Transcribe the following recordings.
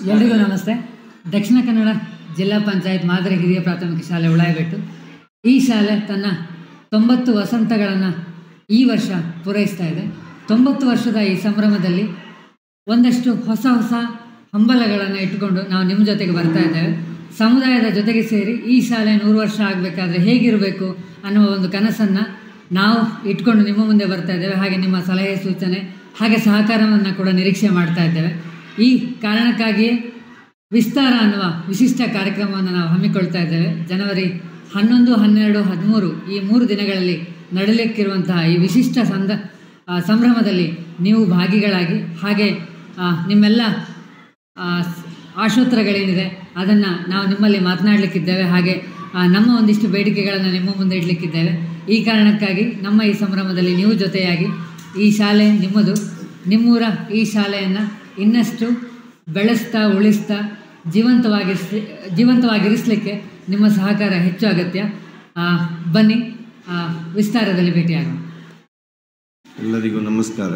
ಎಲ್ರಿಗೂ ನಮಸ್ತೆ ದಕ್ಷಿಣ ಕನ್ನಡ ಜಿಲ್ಲಾ ಪಂಚಾಯತ್ ಮಾದರಿ ಹಿರಿಯ ಪ್ರಾಥಮಿಕ ಶಾಲೆ ಉಳಾಯಬೆಟ್ಟು ಈ ಶಾಲೆ ತನ್ನ ತೊಂಬತ್ತು ವಸಂತಗಳನ್ನು ಈ ವರ್ಷ ಪೂರೈಸ್ತಾ ಇದೆ ತೊಂಬತ್ತು ವರ್ಷದ ಈ ಸಂಭ್ರಮದಲ್ಲಿ ಒಂದಷ್ಟು ಹೊಸ ಹೊಸ ಹಂಬಲಗಳನ್ನು ಇಟ್ಟುಕೊಂಡು ನಾವು ನಿಮ್ಮ ಜೊತೆಗೆ ಬರ್ತಾ ಇದ್ದೇವೆ ಸಮುದಾಯದ ಜೊತೆಗೆ ಸೇರಿ ಈ ಶಾಲೆ ನೂರು ವರ್ಷ ಆಗಬೇಕಾದ್ರೆ ಹೇಗಿರಬೇಕು ಅನ್ನುವ ಒಂದು ಕನಸನ್ನು ನಾವು ಇಟ್ಕೊಂಡು ನಿಮ್ಮ ಮುಂದೆ ಬರ್ತಾ ಇದ್ದೇವೆ ಹಾಗೆ ನಿಮ್ಮ ಸಲಹೆ ಸೂಚನೆ ಹಾಗೆ ಸಹಕಾರವನ್ನು ಕೂಡ ನಿರೀಕ್ಷೆ ಮಾಡ್ತಾ ಇದ್ದೇವೆ ಈ ಕಾರಣಕ್ಕಾಗಿಯೇ ವಿಸ್ತಾರ ಅನ್ನುವ ವಿಶಿಷ್ಟ ಕಾರ್ಯಕ್ರಮವನ್ನು ನಾವು ಹಮ್ಮಿಕೊಳ್ತಾ ಇದ್ದೇವೆ ಜನವರಿ ಹನ್ನೊಂದು ಹನ್ನೆರಡು ಹದಿಮೂರು ಈ ಮೂರು ದಿನಗಳಲ್ಲಿ ನಡೆಯಲಿಕ್ಕಿರುವಂತಹ ಈ ವಿಶಿಷ್ಟ ಸಂದ ಆ, ಸಂಭ್ರಮದಲ್ಲಿ ನೀವು ಭಾಗಿಗಳಾಗಿ ಹಾಗೆ ಆ, ನಿಮ್ಮೆಲ್ಲ ಆ, ಸ್- ಆಶೋತ್ತರಗಳೇನಿದೆ ಅದನ್ನು ನಾವು ನಿಮ್ಮಲ್ಲಿ ಮಾತನಾಡಲಿಕ್ಕಿದ್ದೇವೆ ಹಾಗೆ ಆ, ನಮ್ಮ ಒಂದಿಷ್ಟು ಬೇಡಿಕೆಗಳನ್ನು ನಿಮ್ಮ ಮುಂದೆ ಇಡಲಿಕ್ಕಿದ್ದೇವೆ ಈ ಕಾರಣಕ್ಕಾಗಿ ನಮ್ಮ ಈ ಸಂಭ್ರಮದಲ್ಲಿ ನೀವು ಜೊತೆಯಾಗಿ ಈ ಶಾಲೆ ನಿಮ್ಮದು ನಿಮ್ಮೂರ ಈ ಶಾಲೆಯನ್ನು ಇನ್ನಷ್ಟು ಬೆಳೆಸ್ತಾ ಉಳಿಸ್ತಾ ಜೀವಂತವಾಗಿರಿಸಿ ಜೀವಂತವಾಗಿರಿಸಲಿಕ್ಕೆ ನಿಮ್ಮ ಸಹಕಾರ ಹೆಚ್ಚು ಅಗತ್ಯ ಆ, ಬನ್ನಿ ಆ, ವಿಸ್ತಾರದಲ್ಲಿ ಭೇಟಿಯಾಗೋಣ ಎಲ್ಲರಿಗೂ ನಮಸ್ಕಾರ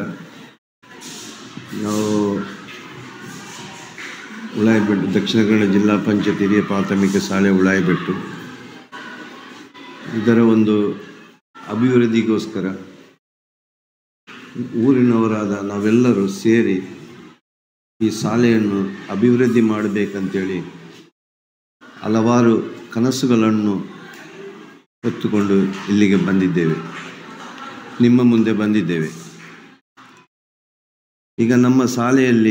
ನಾವು ಉಳಾಯಿಬೆಟ್ಟು ದಕ್ಷಿಣ ಕನ್ನಡ ಜಿಲ್ಲಾ ಪಂಚಾಯತ್ ಹಿರಿಯ ಪ್ರಾಥಮಿಕ ಶಾಲೆ ಉಳಾಯಿಬೆಟ್ಟು ಇದರ ಒಂದು ಅಭಿವೃದ್ಧಿಗೋಸ್ಕರ ಊರಿನವರಾದ ನಾವೆಲ್ಲರೂ ಸೇರಿ ಈ ಶಾಲೆಯನ್ನು ಅಭಿವೃದ್ಧಿ ಮಾಡಬೇಕಂತೇಳಿ ಹಲವಾರು ಕನಸುಗಳನ್ನು ಹೊತ್ತುಕೊಂಡು ಇಲ್ಲಿಗೆ ಬಂದಿದ್ದೇವೆ ನಿಮ್ಮ ಮುಂದೆ ಬಂದಿದ್ದೇವೆ ಈಗ ನಮ್ಮ ಶಾಲೆಯಲ್ಲಿ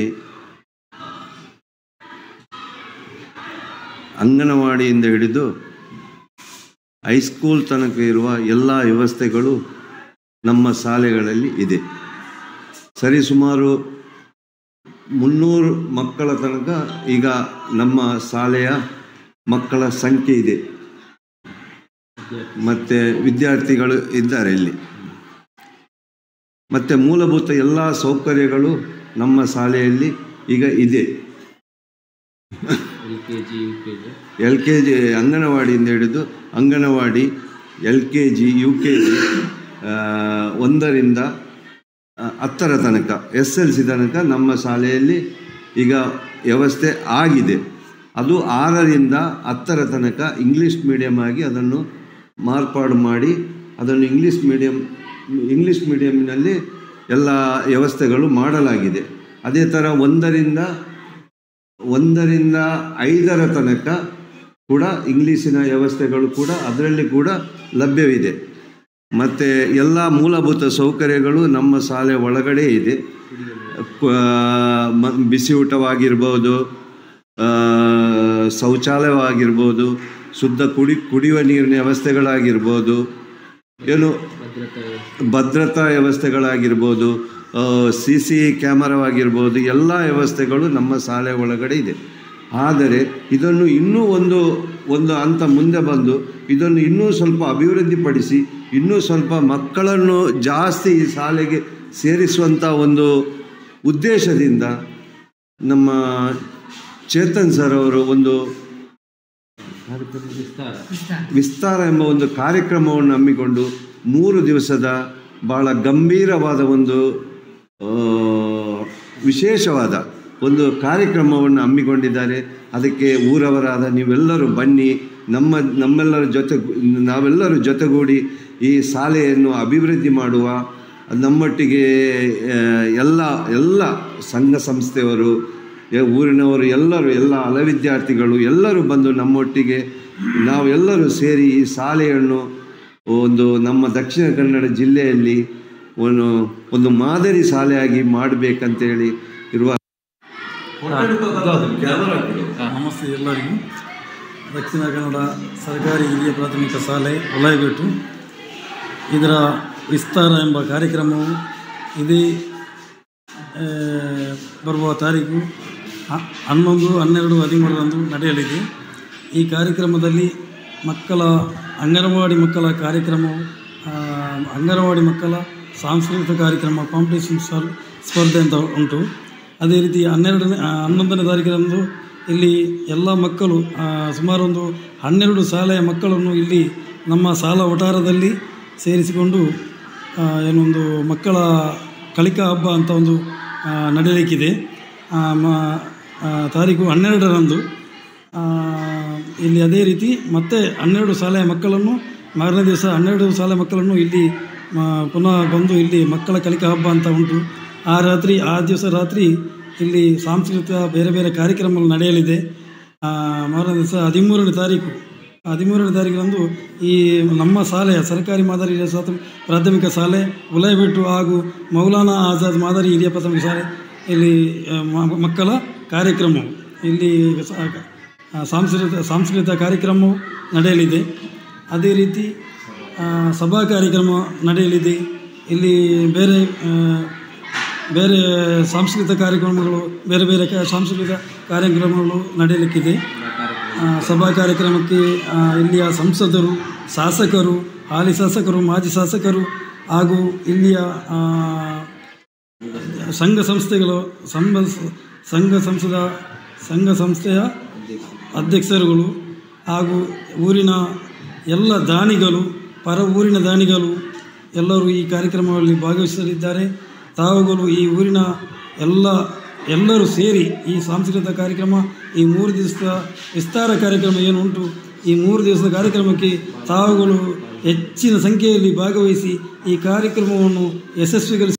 ಅಂಗನವಾಡಿಯಿಂದ ಹಿಡಿದು ಹೈಸ್ಕೂಲ್ ತನಕ ಇರುವ ಎಲ್ಲ ವ್ಯವಸ್ಥೆಗಳು ನಮ್ಮ ಶಾಲೆಗಳಲ್ಲಿ ಇದೆ ಸರಿಸುಮಾರು ಮುನ್ನೂರು ಮಕ್ಕಳ ತನಕ ಈಗ ನಮ್ಮ ಶಾಲೆಯ ಮಕ್ಕಳ ಸಂಖ್ಯೆ ಇದೆ ಮತ್ತು ವಿದ್ಯಾರ್ಥಿಗಳು ಇದ್ದಾರೆ ಇಲ್ಲಿ ಮತ್ತು ಮೂಲಭೂತ ಎಲ್ಲ ಸೌಕರ್ಯಗಳು ನಮ್ಮ ಶಾಲೆಯಲ್ಲಿ ಈಗ ಇದೆ ಎಲ್ ಕೆ ಜಿ ಅಂಗನವಾಡಿಯಿಂದ ಹಿಡಿದು anganwadi L K G U K G ಒಂದರಿಂದ ಆ, ಹತ್ತರ ತನಕ ಎಸ್ ಎಲ್ ಸಿ ತನಕ ನಮ್ಮ ಶಾಲೆಯಲ್ಲಿ ಈಗ ವ್ಯವಸ್ಥೆ ಆಗಿದೆ ಅದು ಆರರಿಂದ ಹತ್ತರ ತನಕ ಇಂಗ್ಲೀಷ್ ಮೀಡಿಯಮ್ ಆಗಿ ಅದನ್ನು ಮಾರ್ಪಾಡು ಮಾಡಿ ಅದನ್ನು ಇಂಗ್ಲೀಷ್ ಮೀಡಿಯಮ್ ಇಂಗ್ಲೀಷ್ ಮೀಡಿಯಮ್ನಲ್ಲಿ ಎಲ್ಲ ವ್ಯವಸ್ಥೆಗಳು ಮಾಡಲಾಗಿದೆ ಅದೇ ಥರ ಒಂದರಿಂದ ಒಂದರಿಂದ ಐದರ ತನಕ ಕೂಡ ಇಂಗ್ಲೀಷಿನ ವ್ಯವಸ್ಥೆಗಳು ಕೂಡ ಅದರಲ್ಲಿ ಕೂಡ ಲಭ್ಯವಿದೆ ಮತ್ತು ಎಲ್ಲ ಮೂಲಭೂತ ಸೌಕರ್ಯಗಳು ನಮ್ಮ ಶಾಲೆ ಒಳಗಡೆ ಇದೆ ಕ- ಮ- ಬಿಸಿ ಊಟವಾಗಿರ್ಬೋದು ಆ, ಶೌಚಾಲಯವಾಗಿರ್ಬೋದು ಶುದ್ಧ ಕುಡಿ ಕುಡಿಯುವ ನೀರಿನ ವ್ಯವಸ್ಥೆಗಳಾಗಿರ್ಬೋದು ಏನು ಭದ್ರತಾ ವ್ಯವಸ್ಥೆಗಳಾಗಿರ್ಬೋದು ಸಿ ಸಿ ಕ್ಯಾಮರಾವಾಗಿರ್ಬೋದು ಎಲ್ಲ ವ್ಯವಸ್ಥೆಗಳು ನಮ್ಮ ಶಾಲೆ ಒಳಗಡೆ ಇದೆ ಆದರೆ ಇದನ್ನು ಇನ್ನೂ ಒಂದು ಒಂದು ಹಂತ ಮುಂದೆ ಬಂದು ಇದನ್ನು ಇನ್ನೂ ಸ್ವಲ್ಪ ಅಭಿವೃದ್ಧಿಪಡಿಸಿ ಇನ್ನೂ ಸ್ವಲ್ಪ ಮಕ್ಕಳನ್ನು ಜಾಸ್ತಿ ಈ ಶಾಲೆಗೆ ಸೇರಿಸುವಂಥ ಒಂದು ಉದ್ದೇಶದಿಂದ ನಮ್ಮ ಚೇತನ್ ಸರ್ ಅವರು ಒಂದು ವಿಸ್ತಾರ ಎಂಬ ಒಂದು ಕಾರ್ಯಕ್ರಮವನ್ನು ಹಮ್ಮಿಕೊಂಡು ಮೂರು ದಿವಸದ ಬಹಳ ಗಂಭೀರವಾದ ಒಂದು ಆ, ವಿಶೇಷವಾದ ಒಂದು ಕಾರ್ಯಕ್ರಮವನ್ನು ಹಮ್ಮಿಕೊಂಡಿದ್ದಾರೆ ಅದಕ್ಕೆ ಊರವರಾದ ನೀವೆಲ್ಲರೂ ಬನ್ನಿ ನಮ್ಮ ನಮ್ಮೆಲ್ಲರ ಜೊತೆ ನಾವೆಲ್ಲರೂ ಜೊತೆಗೂಡಿ ಈ ಶಾಲೆಯನ್ನು ಅಭಿವೃದ್ಧಿ ಮಾಡುವ ನಮ್ಮೊಟ್ಟಿಗೆ ಆ, ಎಲ್ಲ ಎಲ್ಲ ಸಂಘ ಸಂಸ್ಥೆಯವರು ಎ- ಊರಿನವರು ಎಲ್ಲರೂ ಎಲ್ಲ ಹಲ ವಿದ್ಯಾರ್ಥಿಗಳು ಎಲ್ಲರೂ ಬಂದು ನಮ್ಮೊಟ್ಟಿಗೆ ನಾವೆಲ್ಲರೂ ಸೇರಿ ಈ ಶಾಲೆಯನ್ನು ಒಂದು ನಮ್ಮ ದಕ್ಷಿಣ ಕನ್ನಡ ಜಿಲ್ಲೆಯಲ್ಲಿ ಒಂದು ಒಂದು ಮಾದರಿ ಶಾಲೆಯಾಗಿ ಮಾಡಬೇಕಂತೇಳಿ ಇರುವ ನಮಸ್ತೆ ಎಲ್ಲರಿಗೂ ದಕ್ಷಿಣ ಕನ್ನಡ ಸರ್ಕಾರಿ ಹಿರಿಯ ಪ್ರಾಥಮಿಕ ಶಾಲೆ ಒಲಾಯಿಬೆಟ್ಟು ಇದರ ವಿಸ್ತಾರ ಎಂಬ ಕಾರ್ಯಕ್ರಮವು ಇದೇ ಆ, ಬರುವ ತಾರೀಕು ಹ- ಹನ್ನೊಂದು ಹನ್ನೆರಡು ಹದಿಮೂರರಂದು ನಡೆಯಲಿದೆ ಈ ಕಾರ್ಯಕ್ರಮದಲ್ಲಿ ಮಕ್ಕಳ ಅಂಗನವಾಡಿ ಮಕ್ಕಳ ಕಾರ್ಯಕ್ರಮವು ಆ, ಅಂಗನವಾಡಿ ಮಕ್ಕಳ ಸಾಂಸ್ಕೃತಿಕ ಕಾರ್ಯಕ್ರಮ ಕಾಂಪಿಟೇಷನ್ ಸ್ಪರ್ ಸ್ಪರ್ಧೆ ಅಂತ ಉಂಟು ಅದೇ ರೀತಿ ಹನ್ನೆರಡನೇ ಆ, ಹನ್ನೊಂದನೇ ತಾರೀಕಿನಂದು ಇಲ್ಲಿ ಎಲ್ಲ ಮಕ್ಕಳು ಆ, ಸುಮಾರು ಒಂದು ಹನ್ನೆರಡು ಶಾಲೆಯ ಮಕ್ಕಳನ್ನು ಇಲ್ಲಿ ನಮ್ಮ ಶಾಲಾ ವಠಾರದಲ್ಲಿ ಸೇರಿಸಿಕೊಂಡು ಆ, ಏನೊಂದು ಮಕ್ಕಳ ಕಲಿಕಾ ಹಬ್ಬ ಅಂತ ಒಂದು ಆ, ನಡೆಯಲಿಕ್ಕಿದೆ ಆ, ಮ ಆ, ತಾರೀಕು ಹನ್ನೆರಡರಂದು ಆ, ಇಲ್ಲಿ ಅದೇ ರೀತಿ ಮತ್ತೆ ಹನ್ನೆರಡು ಶಾಲೆಯ ಮಕ್ಕಳನ್ನು ಮಾರನೇ ದಿವಸ ಹನ್ನೆರಡು ಶಾಲೆಯ ಮಕ್ಕಳನ್ನು ಇಲ್ಲಿ ಆ, ಪುನಃ ಬಂದು ಇಲ್ಲಿ ಮಕ್ಕಳ ಕಲಿಕಾ ಹಬ್ಬ ಅಂತ ಉಂಟು ಆ ರಾತ್ರಿ ಆ ದಿವಸ ರಾತ್ರಿ ಇಲ್ಲಿ ಸಾಂಸ್ಕೃತಿಕ ಬೇರೆ ಬೇರೆ ಕಾರ್ಯಕ್ರಮಗಳು ನಡೆಯಲಿದೆ ಆ, ಮಾರನೇ ದಿವಸ ಹದಿಮೂರನೇ ತಾರೀಕು ಹದಿಮೂರನೇ ತಾರೀಕಿನಂದು ಈ ನಮ್ಮ ಶಾಲೆಯ ಸರ್ಕಾರಿ ಮಾದರಿ ಹಿರಿಯ ಪ್ರಾಥಮಿಕ ಪ್ರಾಥಮಿಕ ಶಾಲೆ ಉಲಯಬೆಟ್ಟು ಹಾಗೂ ಮೌಲಾನಾ ಆಜಾದ್ ಮಾದರಿ ಹಿರಿಯ ಪ್ರಾಥಮಿಕ ಶಾಲೆ ಇಲ್ಲಿ ಆ, ಮ- ಮಕ್ಕಳ ಕಾರ್ಯಕ್ರಮವು ಇಲ್ಲಿ ಸ- ಆ, ಸಾಂಸ್ಕೃತಿಕ ಸಾಂಸ್ಕೃತಿಕ ಕಾರ್ಯಕ್ರಮವು ನಡೆಯಲಿದೆ ಅದೇ ರೀತಿ ಆ, ಸಭಾ ಕಾರ್ಯಕ್ರಮ ನಡೆಯಲಿದೆ ಇಲ್ಲಿ ಬೇರೆ ಆ, ಬೇರೆ ಸಾಂಸ್ಕೃತಿಕ ಕಾರ್ಯಕ್ರಮಗಳು ಬೇರೆ ಬೇರೆ ಕ- ಸಾಂಸ್ಕೃತಿಕ ಕಾರ್ಯಕ್ರಮಗಳು ನಡೆಯಲಿಕ್ಕಿದೆ ಆ, ಸಭಾ ಕಾರ್ಯಕ್ರಮಕ್ಕೆ ಆ, ಇಲ್ಲಿಯ ಸಂಸದರು ಶಾಸಕರು ಹಾಲಿ ಶಾಸಕರು ಮಾಜಿ ಶಾಸಕರು ಹಾಗೂ ಇಲ್ಲಿಯ ಆ, ಸಂಘ ಸಂಸ್ಥೆಗಳು ಸಂಘ ಸಂಘ ಸಂಸ್ಥದ ಸಂಘ ಸಂಸ್ಥೆಯ ಅಧ್ಯಕ್ಷರುಗಳು ಹಾಗೂ ಊರಿನ ಎಲ್ಲ ದಾನಿಗಳು ಪರ ಊರಿನ ದಾನಿಗಳು ಎಲ್ಲರೂ ಈ ಕಾರ್ಯಕ್ರಮದಲ್ಲಿ ಭಾಗವಹಿಸಲಿದ್ದಾರೆ ತಾವುಗಳು ಈ ಊರಿನ ಎಲ್ಲ ಎಲ್ಲರೂ ಸೇರಿ ಈ ಸಾಂಸ್ಕೃತಿಕ ಕಾರ್ಯಕ್ರಮ ಈ ಮೂರು ದಿವಸದ ವಿಸ್ತಾರ ಕಾರ್ಯಕ್ರಮ ಏನು ಉಂಟು ಈ ಮೂರು ದಿವಸದ ಕಾರ್ಯಕ್ರಮಕ್ಕೆ ತಾವುಗಳು ಹೆಚ್ಚಿನ ಸಂಖ್ಯೆಯಲ್ಲಿ ಭಾಗವಹಿಸಿ ಈ ಕಾರ್ಯಕ್ರಮವನ್ನು ಯಶಸ್ವಿಗೊಳಿಸಿ